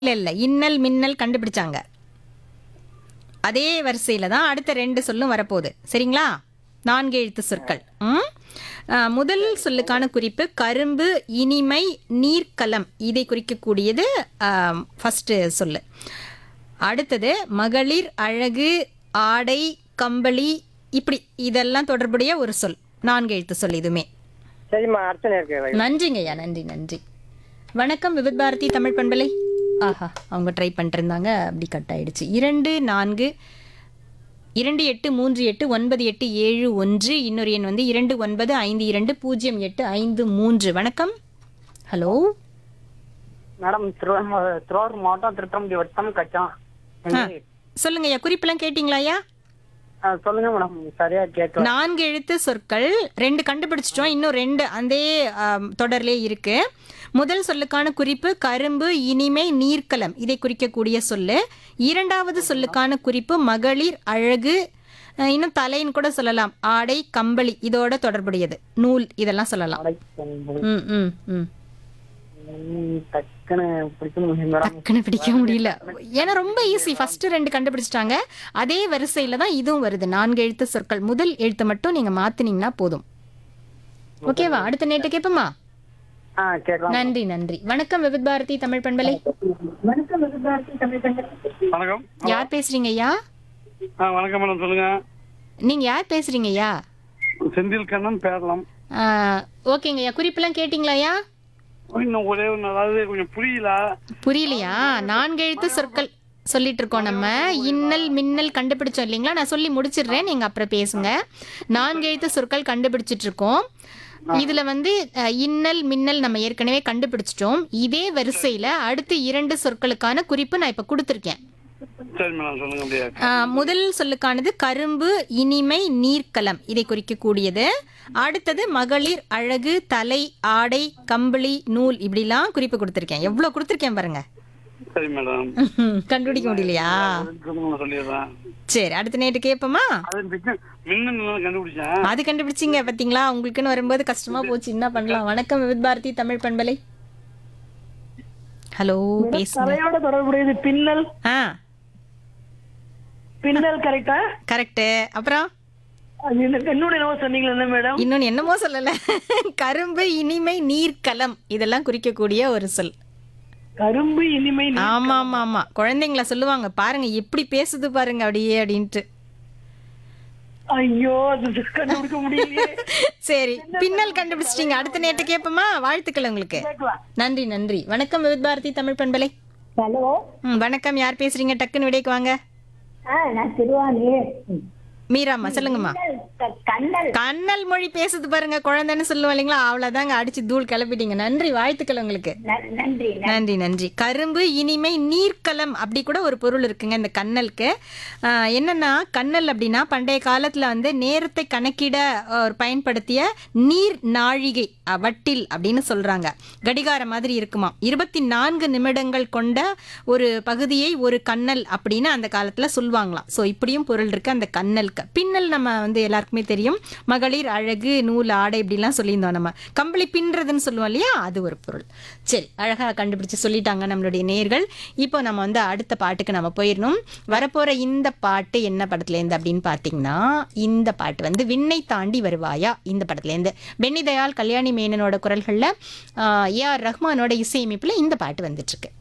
இல்ல இல்ல இன்னல் மின்னல் கண்டுபிடிச்சாங்க அதே வரிசையில தான் அடுத்த ரெண்டு சொல்லும் வரப்போகுது சரிங்களா நான்கு எழுத்து சொற்கள் ம்? ஆ, முதல் சொல்லுக்கான குறிப்பு கரும்பு இனிமை நீர்க்கலம் இதை குறிக்கக்கூடியது ஃபர்ஸ்ட் சொல்லு அடுத்தது மகளிர் அழகு ஆடை கம்பளி இப்படி இதெல்லாம் தொடர்புடைய ஒரு சொல் நான்கு எழுத்து சொல் இதுமே சரிம்மா அர்ச்சனை இருக்கு நன்றிங்கய்யா நன்றி நன்றி வணக்கம் விவித் பாரதி தமிழ் பண்பலை ஆஹா அவங்க ட்ரை பண்ணிட்டு இருந்தாங்க அப்படி கட் ஆயிடுச்சு இரண்டு நான்கு இரண்டு எட்டு மூன்று எட்டு ஒன்பது எட்டு ஏழு ஒன்று இன்னொரு எண் வந்து இரண்டு ஒன்பது ஐந்து இரண்டு பூஜ்ஜியம் எட்டு ஐந்து மூன்று வணக்கம் ஹலோ மேடம் திருவாரூர் திருவாரூர் மாவட்டம் திருத்தம்பி வட்டம் கச்சம் சொல்லுங்கய்யா குறிப்பெல்லாம் கேட்டிங்களாயா ஆ, சொல்லுங்க மேடம் சரியா கேட்கல நான்கு எழுத்து சொற்கள் ரெண்டு கண்டுபிடிச்சிட்டோம் இன்னும் ரெண்டு அந்த தொடர்லே இருக்கு முதல் சொல்லுக்கான குறிப்பு கரும்பு இனிமை நீர்க்கலம் இதை குறிக்கக்கூடிய சொல்லு இரண்டாவது சொல்லுக்கான குறிப்பு மகளிர் அழகு அஹ், இன்னும் தலைன்னு கூட சொல்லலாம் ஆடை கம்பளி இதோட தொடர்புடையது நூல் இதெல்லாம் சொல்லலாம் ம் ம் ம் ம், டக்குன்னு பிடிக்க முடியும் மேடம் டக்குன்னு பிடிக்க முடியல ஏன்னா ரொம்ப ஈஸி ஃபர்ஸ்ட் ரெண்டு கண்டுபிடிச்சிட்டாங்க அதே வரிசையில தான் இதுவும் வருது நான்கு எழுத்து சொற்கள் முதல் எழுத்து மட்டும் நீங்க மாத்துனீங்கன்னா போதும் ஓகேவா அடுத்த நேட்டு கேட்போமா ஆ கேட்கலாம் நன்றி நன்றி வணக்கம் விவித் பாரதி தமிழ் பண்பலை வணக்கம் யார் பேசுறீங்க ஐயா ஆ வணக்கம் மேடம் சொல்லுங்க நீங்க யார் பேசுறீங்க ஐயா செந்தில் கண்ணன் பேரலாம் ஆ, ஓகேங்க ஐயா குறிப்பெல்லாம் கேட்டிங்களா ஐயா இன்னும் ஒரே ஒன்று அதாவது கொஞ்சம் புரியல புரியலையா நான்கு எழுத்து சொற்கள் சொல்லிட்டு இருக்கோம் நம்ம இன்னல் மின்னல் கண்டுபிடிச்சோம் இல்லைங்களா நான் சொல்லி முடிச்சிடுறேன் நீங்க அப்புறம் பேசுங்க நான்கு எழுத்து சொற்கள் கண்டுபிடிச்சிட்டு இருக்கோம் இதுல வந்து அஹ், இன்னல் மின்னல் நம்ம ஏற்கனவே கண்டுபிடிச்சிட்டோம் இதே வரிசையில அடுத்து இரண்டு சொற்களுக்கான குறிப்பு நான் இப்ப கொடுத்துருக்கேன் சரி மேடம் சொல்லுங்க அப்படியே ஆஹ், முதல் சொல்லுக்கானது கரும்பு இனிமை நீர்க்கலம் இதை குறிக்கக்கூடியது அடுத்தது மகளிர் அழகு தலை ஆடை கம்பளி நூல் இப்படிலாம் குறிப்பு கொடுத்துருக்கேன் எவ்வளவு கொடுத்துருக்கேன் பாருங்க சரி மேடம் கண்டுபிடிக்க முடியலையா சொல்லுங்க சொல்லிடுறேன் சரி அடுத்த நேற்று கேட்போமா அது மிக்க- மின்னல் கண்டுபிடிச்சேன் அது கண்டுபிடிச்சிங்க பாத்தீங்களா உங்களுக்குன்னு வரும்போது கஷ்டமா போச்சு என்ன பண்ணலாம் வணக்கம் விவித் பாரதி தமிழ் பண்பலை ஹலோ பேசுங்க தலையோட தொடர்புடையது பின்னல் ஆ பின்னல் கரெக்டா கரெக்ட் அப்புறம் அது என்னோட என்னவோ சொன்னீங்களா என்ன மேடம் இன்னொன்னு என்னமோ சொல்லல கரும்பு இனிமை நீர்க்கலம் இதெல்லாம் குறிக்கக்கூடிய ஒரு சொல் கரும்பு இனிமை ஆமா ஆமா ஆமா குழந்தைங்கள சொல்லுவாங்க பாருங்க எப்படி பேசுது பாருங்க அப்படியே அப்படின்ட்டு ஐயோ அது கண்டுபிடிக்க முடியலையே சரி பின்னல் கண்டுபிடிச்சிட்டீங்க அடுத்த நேற்று கேட்போமா வாழ்த்துக்கள் உங்களுக்கு கேட்கலாம் நன்றி நன்றி வணக்கம் விவித் பாரதி தமிழ் பண்பலை ஹலோ ம், வணக்கம் யார் பேசுறீங்க டக்குன்னு விடைக்கு வாங்க ஆ நான் திருவாரூர் மீராம்மா சொல்லுங்கம்மா க- கண்ணல் கண்ணல் மொழி பேசுது பாருங்க குழந்தைன்னு சொல்லுவோம் இல்லைங்களா அவ்வளவுதாங்க அடிச்சு தூள் கிளப்பிட்டீங்க நன்றி வாழ்த்துக்கள் உங்களுக்கு ந- நன்றி நன்றி நன்றி கரும்பு இனிமை நீர்க்கலம் அப்படி கூட ஒரு பொருள் இருக்குங்க இந்த கண்ணலுக்கு ஆஹ், என்னன்னா கண்ணல் அப்படின்னா பண்டைய காலத்துல வந்து நேரத்தை கணக்கிட ஒரு பயன்படுத்திய நீர் நாழிகை அஹ், வட்டில் அப்படின்னு சொல்றாங்க கடிகார மாதிரி இருக்குமா இருபத்தி நான்கு நிமிடங்கள் கொண்ட ஒரு பகுதியை ஒரு கண்ணல் அப்படின்னு அந்த காலத்துல சொல்லுவாங்களாம் ஸோ இப்படியும் பொருள் இருக்கு அந்த கண்ணலுக்கு பின்னல் நம்ம வந்து எல்லாருக்குமே தெரியும் மகளிர் அழகு நூல் ஆடை இப்படிலாம் சொல்லியிருந்தோம் நம்ம கம்பளி பின்றதுன்னு சொல்லுவோம் இல்லையா அது ஒரு பொருள் சரி அழகா கண்டுபிடிச்சு சொல்லிட்டாங்க நம்மளுடைய நேர்கள் இப்போ நம்ம வந்து அடுத்த பாட்டுக்கு நம்ம போயிடணும் வரப்போற இந்த பாட்டு என்ன படத்துல இருந்து அப்படின்னு பார்த்தீங்கன்னா இந்த பாட்டு வந்து விண்ணை தாண்டி வருவாயா இந்த படத்துல இருந்து பென்னி தயாள் கல்யாணி மேனனோட குரல்கள்ல ஏ ஆர் ரஹ்மானோட இசையமைப்புல இந்த பாட்டு வந்துட்டு இருக்கு